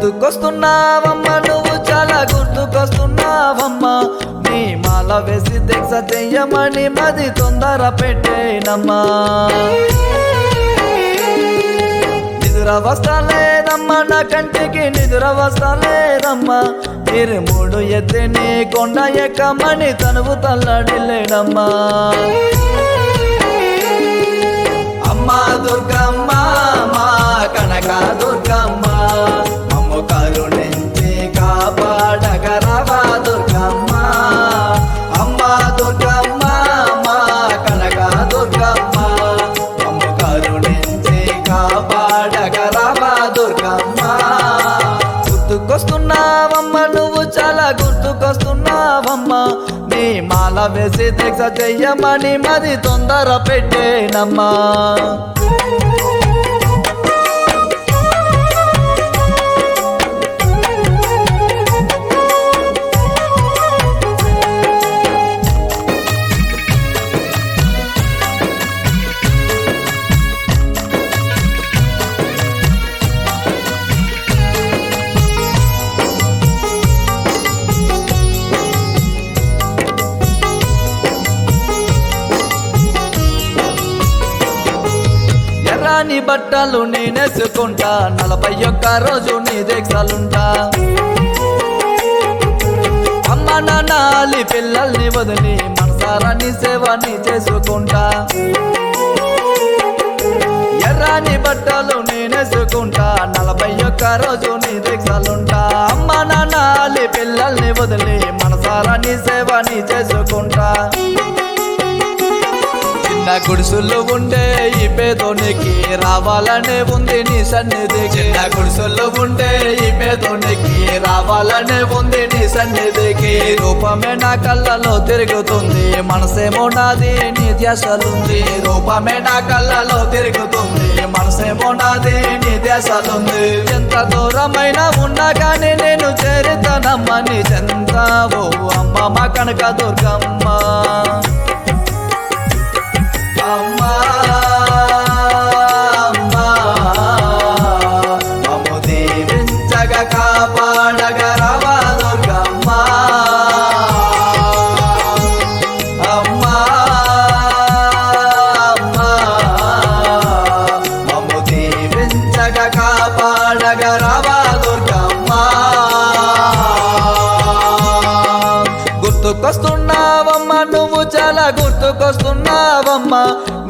గుర్తుకొస్తున్నావమ్మ నువ్వు చాలా గుర్తుకొస్తున్నావమ్మ నీ మాల వేసి దీక్ష చెయ్యమని మది తొందర పెట్టేనమ్మా నిదుర వస్తలేదమ్మా నా కంటికి నిదుర వస్తలేదమ్మా మీరు మూడు ఎత్తిని కొండ ఎక్కమని తనువు తల్లడిల్లేడమ్మా అమ్మా దుర్గమ్మ మా కనక దుర్గమ్మ మమ్ము కరుణించి కాపాడగరవా దుర్గమ్మ అమ్మా దుర్గమ్మ మా కనక దుర్గమ్మ మమ్ము కరుణించి కాపాడగరవా దుర్గమ్మ గుర్తుకొస్తున్నావమ్మ నువ్వు చాలా గుర్తుకొస్తున్నావమ్మ నీ మాల వేసి దీక్ష చెయ్యమని మది తొందర పెట్టేనమ్మా ఎర్రాని బట్టలు నేనేసుకుంటా నలభై ఒక్క రోజు నీ దీక్షలుంటా అమ్మ నాన్నాలి పిల్లల్ని వదిలి మనసారా నీ సేవని చేసుకుంటా ఎర్రాని బట్టలు నేనేసుకుంటా నలభై ఒక్క రోజు నీ దీక్షలుంటా అమ్మ నాన్నాలి పిల్లల్ని వదిలి మనసారా నీ సేవని చేసుకుంటా చిన్న గుడిసెల్లో ఉండే ఈ పేదోనికి రావాలనే ఉంది నీ సన్నిధి చిన్న గుడిసెల్లో ఉండే ఈ పేదోనికి రావాలనే ఉంది నీ సన్నిధికి రూపమే నా కళ్ళలో తిరుగుతుంది మనసేమో నాది నీ ధ్యాసలుంది రూపమే నా కళ్ళలో తిరుగుతుంది మనసేమో నాది నీ ధ్యాసలుంది ఎంత దూరమైన ఉన్నా కానీ నేను చేరుతానమ్మ నీ చెంతావో అమ్మ మా కనక దుర్గమ్మ అమ్మా అమ్మా మమ్ము దీవించగ కాపాడగ రవా దుర్గమ్మ అమ్మా అమ్మా మమ్ము దీవించగ కాపాడగ రవా దుర్గమ్మ గుర్తుకొస్తున్నావమ్మ నువ్వు చాలా గుర్తుకొస్తున్నావమ్మ